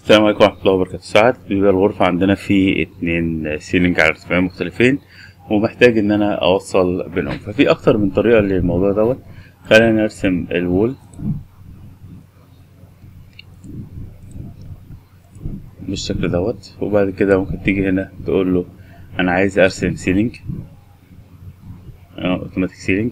السلام عليكم ورحمة الله وبركاته ساعات بيبقى الغرفة عندنا في اتنين سيلينج على ارتفاعين مختلفين ومحتاج ان انا اوصل بينهم ففي اكتر من طريقة للموضوع دوت خلينا نرسم الوول بالشكل دوت وبعد كده ممكن تيجي هنا تقول له انا عايز ارسم سيلينج اوتوماتيك سيلينج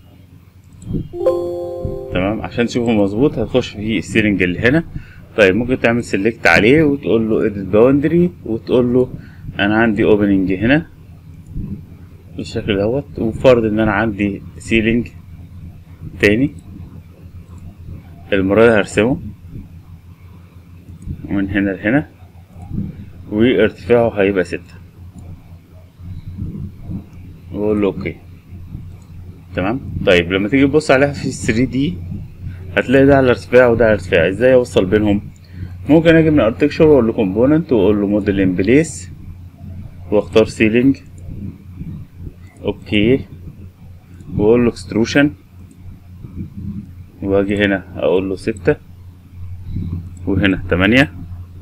تمام عشان تشوفه مظبوط هتخش في السيلينج اللي هنا طيب ممكن تعمل سيلكت عليه وتقول له edit boundary وتقول له انا عندي اوبننج هنا بالشكل دوت وفرض ان انا عندي سيلينج تاني المرة دي هرسمه من هنا لهنا وارتفاعه هيبقى ستة واقول له اوكي تمام طيب لما تيجي تبص عليها في 3 دي هتلاقي ده على ارتفاع وده على ارتفاع ازاي اوصل بينهم ممكن اجي من ارتكشر واقول له كومبوننت واقول له موديل ان بليس واختار سيلينج اوكي واقول له اكستروشن واجي هنا اقول له ستة وهنا تمانية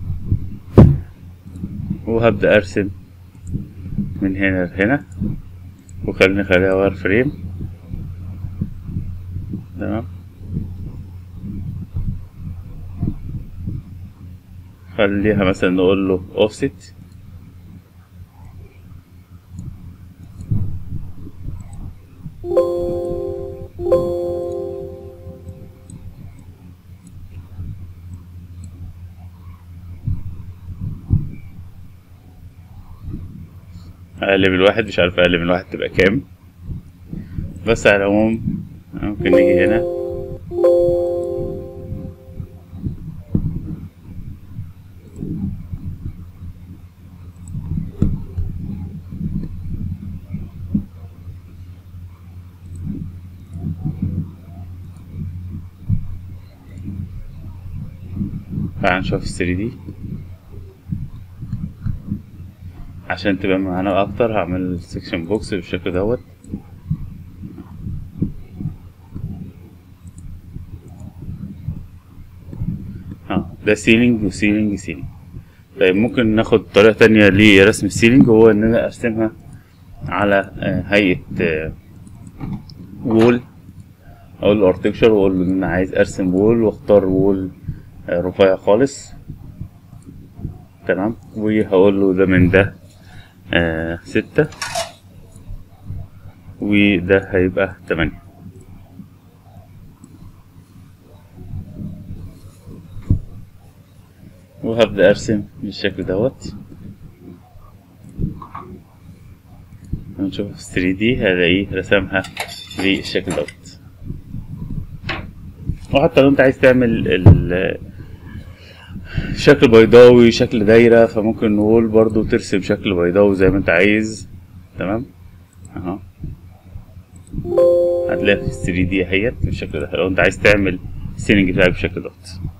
وهبدأ ارسم من هنا لهنا وخليني اخليها واير فريم تمام خليها مثلا نقول له offset اقلب الواحد مش عارف اقلب الواحد تبقى كام بس على العموم ممكن نيجي هنا تعال نشوف 3 دي عشان تبقى معانا اكتر هعمل سيكشن بوكس بالشكل دوت اه ده سيلينج وسيلينج سيلينج طيب ممكن ناخد طريقة تانية لرسم السيلينج وهو ان انا ارسمها على هيئة وول اقول له ارتكشر واقول له ان انا عايز ارسم وول واختار وول رفيع خالص تمام وهقول له ده من ده آه ستة وده هيبقى تمانية وهبدأ أرسم بالشكل دوت نشوف في 3 دي هلاقيه رسمها بالشكل دوت وحتى لو انت عايز تعمل ال شكل بيضاوي شكل دايرة فممكن نقول برضو ترسم شكل بيضاوي زي ما انت عايز تمام اهو هتلاقي في 3 دي اهيت بالشكل ده لو انت عايز تعمل السيلينج بتاعك بالشكل دوت